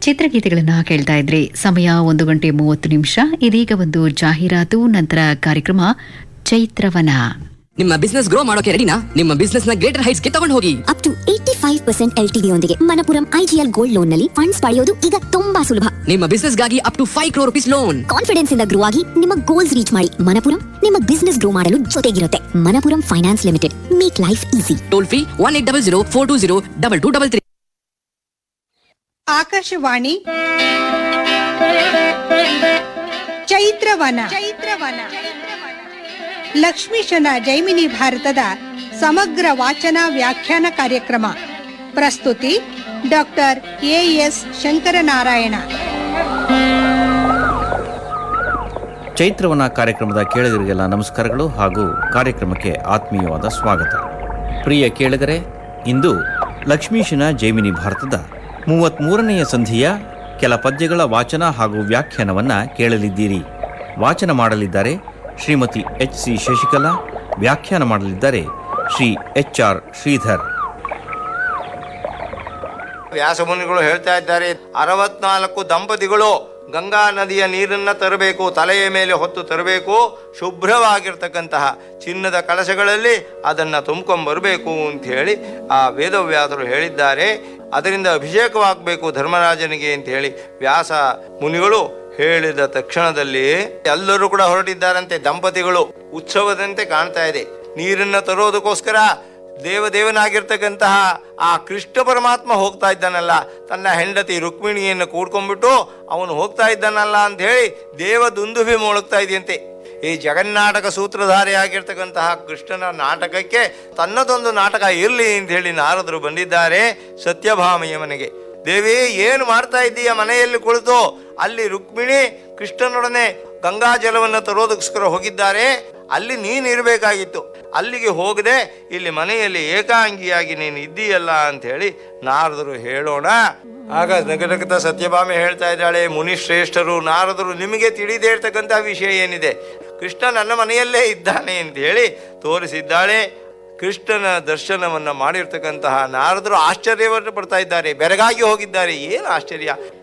ಚಿತ್ರಗೀತೆಗಳನ್ನ ಕೇಳ್ತಾ ಇದ್ರಿ ಸಮಯ ಒಂದು ಗಂಟೆ ಮೂವತ್ತು ನಿಮಿಷ ಇದೀಗ ಒಂದು ಜಾಹೀರಾತು ನಂತರ ಕಾರ್ಯಕ್ರಮ ಚೈತ್ರವನ ನಿಮ್ಮ ಬಿಸ್ನೆಸ್ ಗ್ರೋ ಮಾಡೋಕೆ ರೆಡಿನಾ ನಿಮ್ಮ ಬಿಸ್ನೆಸ್ ನ ಗ್ರೇಟರ್ ಹೈಟ್ಸ್ ಗೆ ತಗೊಂಡು ಹೋಗಿ up to eighty five percent L T D ಯೊಂದಿಗೆ ಮನಪುರಂ ಐಜಿಎಲ್ ಗೋಲ್ಡ್ ಲೋನ್ ನಲ್ಲಿ ಫಂಡ್ಸ್ ಪಡೆಯೋದು ಈಗ ತುಂಬಾ ಸುಲಭ ನಿಮ್ಮ ಬಿಸ್ನೆಸ್ ಗಾಗಿ up to five crore rupees loan confidence ಇಂದ ಗ್ರೋ ಆಗಿ ನಿಮ್ಮ ಗೋಲ್ಸ್ ರೀಚ್ ಮಾಡಿ ಮನಪುರಂ ನಿಮ್ಮ ಬಿಸ್ನೆಸ್ ಗ್ರೋ ಮಾಡಲು ಜೊತೆಗಿರುತ್ತೆ Manappuram finance limited make life easy toll free one eight double zero four two zero double two double three Akashvani Chaitravana Chaitravana ಲಕ್ಷ್ಮೀಶನ ಜೈಮಿನಿ ಭಾರತದ ಸಮಗ್ರ ವಾಚನ ವ್ಯಾಖ್ಯಾನ ಕಾರ್ಯಕ್ರಮ ಪ್ರಸ್ತುತಿ ಡಾಕ್ಟರ್ ಎ ಎಸ್ ಶಂಕರನಾರಾಯಣ ಚೈತ್ರವನ ಕಾರ್ಯಕ್ರಮದ ಕೇಳುಗರಿಗೆಲ್ಲ ನಮಸ್ಕಾರಗಳು ಹಾಗೂ ಕಾರ್ಯಕ್ರಮಕ್ಕೆ ಆತ್ಮೀಯವಾದ ಸ್ವಾಗತ ಪ್ರಿಯ ಕೇಳುಗರೆ ಇಂದು ಲಕ್ಷ್ಮೀಶನ ಜೈಮಿನಿ ಭಾರತದ ಮೂವತ್ತ್ಮೂರನೆಯ ಸಂಧಿಯ ಕೆಲ ಪದ್ಯಗಳ ವಾಚನ ಹಾಗೂ ವ್ಯಾಖ್ಯಾನವನ್ನು ಕೇಳಲಿದ್ದೀರಿ ವಾಚನ ಮಾಡಲಿದ್ದಾರೆ ಶ್ರೀಮತಿ ಎಚ್ ಸಿ ಶಶಿಕಲಾ ವ್ಯಾಖ್ಯಾನ ಮಾಡಲಿದ್ದಾರೆ ಶ್ರೀ ಎಚ್ ಆರ್ ಶ್ರೀಧರ್ ವ್ಯಾಸಮುನಿಗಳು ಹೇಳ್ತಾ ಇದ್ದಾರೆ ಅರವತ್ನಾಲ್ಕು ದಂಪತಿಗಳು ಗಂಗಾ ನದಿಯ ನೀರನ್ನ ತರಬೇಕು ತಲೆಯ ಮೇಲೆ ಹೊತ್ತು ತರಬೇಕು ಶುಭ್ರವಾಗಿರ್ತಕ್ಕಂತಹ ಚಿನ್ನದ ಕಳಶಗಳಲ್ಲಿ ಅದನ್ನು ತುಂಬ್ಕೊಂಬರಬೇಕು ಅಂತ ಹೇಳಿ ಆ ವೇದವ್ಯಾಸರು ಹೇಳಿದ್ದಾರೆ ಅದರಿಂದ ಅಭಿಷೇಕವಾಗಬೇಕು ಧರ್ಮರಾಜನಿಗೆ ಅಂತ ಹೇಳಿ ವ್ಯಾಸ ಮುನಿಗಳು ಹೇಳಿದ ತಕ್ಷಣದಲ್ಲಿ ಎಲ್ಲರೂ ಕೂಡ ಹೊರಟಿದ್ದಾರಂತೆ ದಂಪತಿಗಳು ಉತ್ಸವದಂತೆ ಕಾಣ್ತಾ ಇದೆ ನೀರನ್ನ ತರೋದಕ್ಕೋಸ್ಕರ ದೇವದೇವನಾಗಿರ್ತಕ್ಕಂತಹ ಆ ಕೃಷ್ಣ ಪರಮಾತ್ಮ ಹೋಗ್ತಾ ಇದ್ದಾನಲ್ಲ ತನ್ನ ಹೆಂಡತಿ ರುಕ್ಮಿಣಿಯನ್ನು ಕೂಡ್ಕೊಂಡ್ಬಿಟ್ಟು ಅವನು ಹೋಗ್ತಾ ಇದ್ದಾನಲ್ಲ ಅಂತ ಹೇಳಿ ದೇವ ದುಂದುಭಿ ಮೊಳಗ್ತಾ ಇದೆಯಂತೆ ಈ ಜಗನ್ನಾಟಕ ಸೂತ್ರಧಾರಿ ಆಗಿರ್ತಕ್ಕಂತಹ ಕೃಷ್ಣನ ನಾಟಕಕ್ಕೆ ತನ್ನದೊಂದು ನಾಟಕ ಇರಲಿ ಅಂತ ಹೇಳಿ ನಾರದರು ಬಂದಿದ್ದಾರೆ ಸತ್ಯಭಾಮೆಯ ಮನೆಗೆ ದೇವಿ ಏನು ಮಾಡ್ತಾ ಇದ್ದೀಯ ಮನೆಯಲ್ಲಿ ಕುಳಿತು ಅಲ್ಲಿ ರುಕ್ಮಿಣಿ ಕೃಷ್ಣನೊಡನೆ ಗಂಗಾ ಜಲವನ್ನು ತರೋದಕ್ಕೋಸ್ಕರ ಹೋಗಿದ್ದಾರೆ ಅಲ್ಲಿ ನೀನು ಇರಬೇಕಾಗಿತ್ತು ಅಲ್ಲಿಗೆ ಹೋಗದೆ ಇಲ್ಲಿ ಮನೆಯಲ್ಲಿ ಏಕಾಂಗಿಯಾಗಿ ನೀನು ಇದ್ದೀಯಲ್ಲ ಅಂತ ಹೇಳಿ ನಾರದರು ಹೇಳೋಣ ಆಗ ನಗನಗತ ಸತ್ಯಭಾಮೆ ಹೇಳ್ತಾ ಇದ್ದಾಳೆ ಮುನಿ ಶ್ರೇಷ್ಠರು ನಾರದರು ನಿಮಗೆ ತಿಳಿದೇ ಇರ್ತಕ್ಕಂಥ ವಿಷಯ ಏನಿದೆ ಕೃಷ್ಣ ನನ್ನ ಮನೆಯಲ್ಲೇ ಇದ್ದಾನೆ ಅಂತ ಹೇಳಿ ತೋರಿಸಿದ್ದಾಳೆ ಕೃಷ್ಣನ ದರ್ಶನವನ್ನ ಮಾಡಿರ್ತಕ್ಕಂತಹ ನಾರದರು ಆಶ್ಚರ್ಯವನ್ನು ಪಡ್ತಾ ಇದ್ದಾರೆ ಬೆರಗಾಗಿ ಹೋಗಿದ್ದಾರೆ ಏನು ಆಶ್ಚರ್ಯ